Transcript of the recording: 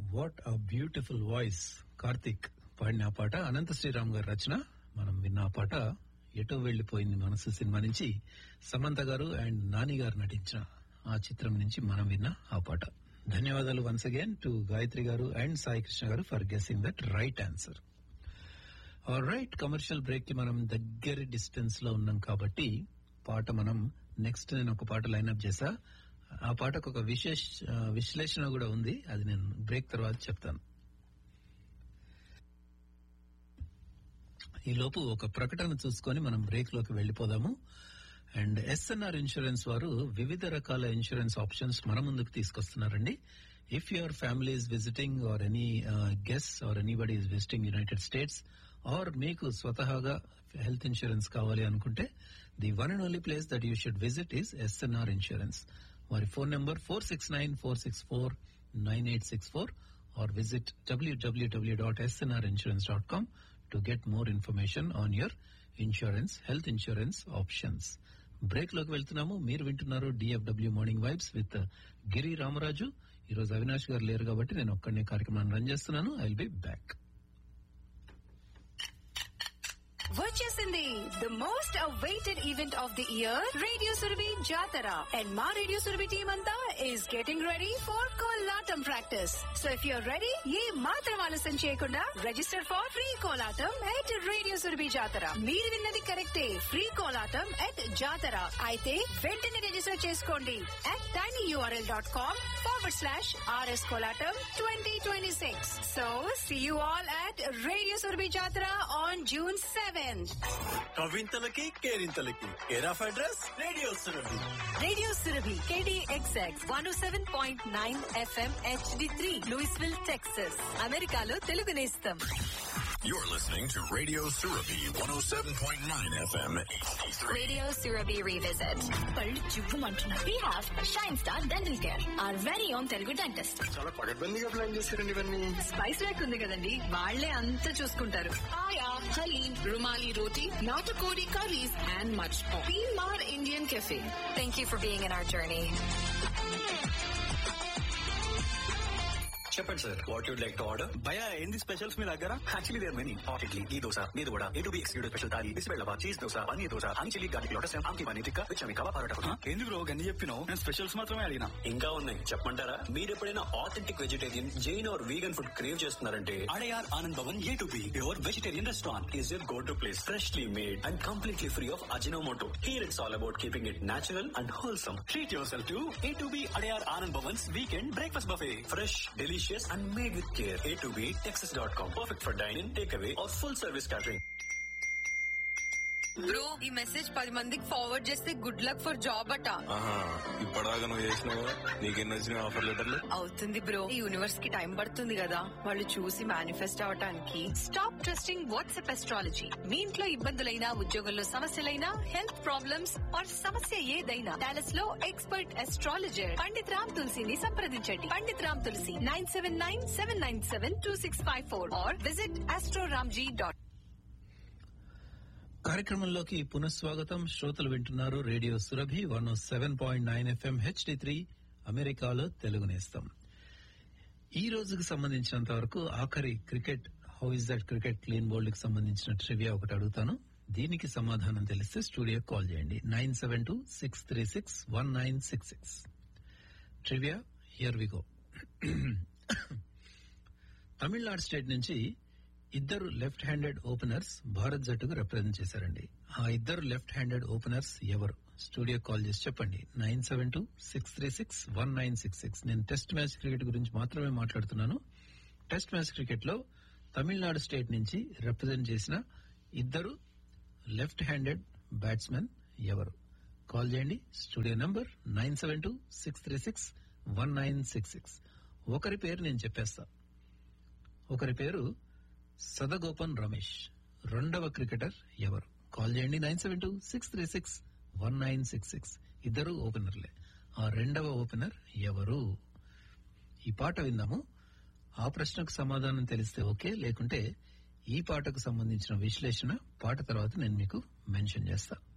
What a beautiful voice Karthik పాడిన ఆ పాట అనంత శ్రీరామ్ గారి రచన మనం విన్న ఆ పాట ఎటో వెళ్లిపోయింది మనసు సినిమా నుంచి సమంత గారు అండ్ నాని గారు నటించిన ఆ చిత్రం నుంచి మనం విన్న ఆ పాట ధన్యవాదాలు వన్స్ అగైన్ టు గాయత్రి గారు and Sai Krishna garu for guessing that right answer right commercial break కి మనం దగ్గర డిస్టెన్స్ లో ఉన్నాం కాబట్టి పాట మనం నెక్స్ట్ నేను ఒక పాట లైన్అప్ చేసా ఆ పాటకు ఒక విశేష ఆ, విశ్లేషణ కూడా ఉంది అది నేను బ్రేక్ తర్వాత చెప్తాను ఈ లోపు ఒక ప్రకటన చూసుకొని మనం బ్రేక్ లోకి వెళ్ళిపోదాము అండ్ ఎస్ఎన్ఆర్ ఇన్సూరెన్స్ వారు వివిధ రకాల ఇన్సూరెన్స్ ఆప్షన్స్ మన ముందుకు తీసుకొస్తున్నారండి if your family is visiting or any guests or anybody is visiting United States or మీకు స్వతహాగా హెల్త్ ఇన్సూరెన్స్ కావాలి అనుకుంటే the one and only place that you should visit is SNR insurance వారి phone number four six nine four six four nine eight six four or visit WWW dot SNR insurance dot com to get more information on your insurance health insurance options break లోకి వెళ్తున్నాము మీరు వింటున్నారు DFW morning vibes with Giri Ramaraju ఈ రోజు అవినాష్ గారు లేరు కాబట్టి నేను ఒక్కడనే కార్యక్రమాన్ని రన్ చేస్తున్నాను ఐ విల్ బి బ్యాక్ వచ్చేసింది the most awaited event of the year radio Surabhi Jathara and మా రేడియో సురభి టీమ్ అంతా is getting ready for Kolatam practice so if you're ready ఏ మాత్రం ఆలస్యం చేయకుండా register for free Kolatam at radio Surabhi Jathara మీరు విన్నది కరెక్టే ఫ్రీ కోలాటం ఎట్ జాతర అయితే వెంటనే రిజిస్టర్ చేసుకోండి at tiny URL dot com forward slash RS Kolatam twenty twenty six so see you all at radio Surabhi Jathara on June seventh కవింతలకి కేరింతలకి care of address radio Surabhi radio Surabhi KDXX one seven point nine FM HD three Louisville Texas అమెరికాలో తెలుగు నేస్తం You're listening to Radio Surabhi 107.9 FM HD3. Radio Surabhi Revisit. పళ్ళు జివ్వుమంటున్నాయి. We have Shine Star Dental Care, our very own Telugu dentist. చాలా పగడ్బందీగా plan చేశారండి ఇవన్నీ spice rack ఉంది కదండి వాళ్లే అంతా చూసుకుంటారు Paya, Halim, Rumali Roti, Natakodi curries, and much more. Mar Indian Cafe. Thank you for being in our journey. చెప్పండి sir what you'd like to order భయ ఏంది స్పెషల్స్ మీ దగ్గర actually there many hot idli ఈ దోశ మీద కూడా A two B excluded special thali బిస్బెల్లవా cheese dosa paneer dosa honey chilli garlic lotus ఆమ్కి పన్నీర్ టిక్కా విచమి కబాబ్ పరోటా ఏంది బ్రో గన్ని చెప్పినావు నేను స్పెషల్స్ మాత్రమే అడిగినా ఇంకా ఉన్నాయి చెప్పమంటారా మీరు ఎప్పుడైనా authentic vegetarian Jain or vegan food crave చేస్తున్నారంటే Adyar Anand Bhavan A two B your vegetarian restaurant is your go to place freshly made and completely free of Ajinomoto here it's all about keeping it natural and wholesome treat yourself to A two B Adyar Anand Bhavans weekend breakfast buffet fresh delicious and made with care A two B Texas dot com perfect for dining take away or full service catering bro ఈ message పది మందికి forward చేస్తే good luck for job అట ఆహా ఇప్పటిదాకా నువ్వు చేసినావు నీకెన్ని వచ్చినాయి ఆఫర్ లెటర్లు అవుతుంది బ్రో ఈ యూనివర్స్ కి టైం పడుతుంది కదా వాళ్ళు చూసి మేనిఫెస్ట్ అవటానికి స్టాప్ ట్రస్టింగ్ వాట్సాప్ ఎస్ట్రాలజీ మీ ఇంట్లో ఇబ్బందులైనా ఉద్యోగంలో సమస్యలైనా హెల్త్ ప్రాబ్లమ్స్ ఆర్ సమస్య ఏదైనా డాలస్ లో ఎక్స్పర్ట్ ఎస్ట్రాలజర్ పండిత్ రామ్ తులసిని సంప్రదించండి Pandit Ram Tulasi nine seven nine seven nine seven two six five four or visit astroramji dot కార్యక్రమంలోకి పునఃస్వాగతం శ్రోతలు వింటున్నారు radio Surabhi one seven point nine FM HD three అమెరికాలో తెలుగు నేస్తం ఈ రోజుకి సంబంధించినంత వరకు ఆఖరి cricket how is that cricket clean bold కి సంబంధించిన ట్రివియా ఒకటి అడుగుతాను దీనికి సమాధానం తెలిస్తే స్టూడియో కాల్ చేయండి nine seven two six three six one nine six six trivia here we go Tamil Nadu state నుంచి ఇద్దరు లెఫ్ట్ హ్యాండెడ్ ఓపెనర్స్ భారత్ జట్టుకు రిప్రజెంట్ చేశారండి ఆ ఇద్దరు లెఫ్ట్ హ్యాండెడ్ ఓపెనర్స్ ఎవరు స్టూడియో కాల్ చేసి చెప్పండి nine seven two six three six one nine six six నేను టెస్ట్ మ్యాచ్ క్రికెట్ గురించి మాత్రమే మాట్లాడుతున్నాను టెస్ట్ మ్యాచ్ క్రికెట్ లో తమిళనాడు స్టేట్ నుంచి రిప్రజెంట్ చేసిన ఇద్దరు లెఫ్ట్ హ్యాండెడ్ బ్యాట్స్మెన్ ఎవరు కాల్ చేయండి studio number nine seven two six three six one nine six six ఒకరి పేరు నేను చెప్పేస్తా ఒకరి పేరు సదగోపన్ రమేష్ రెండవ క్రికెటర్ ఎవరు కాల్ చేయండి nine seven two six three six one nine six six ఇద్దరు ఓపెనర్లే ఆ రెండవ ఓపెనర్ ఎవరు ఈ పాట విందాము ఆ ప్రశ్నకు సమాధానం తెలిస్తే ఓకే లేకుంటే ఈ పాటకు సంబంధించిన విశ్లేషణ పాట తర్వాత నేను మీకు మెన్షన్ చేస్తా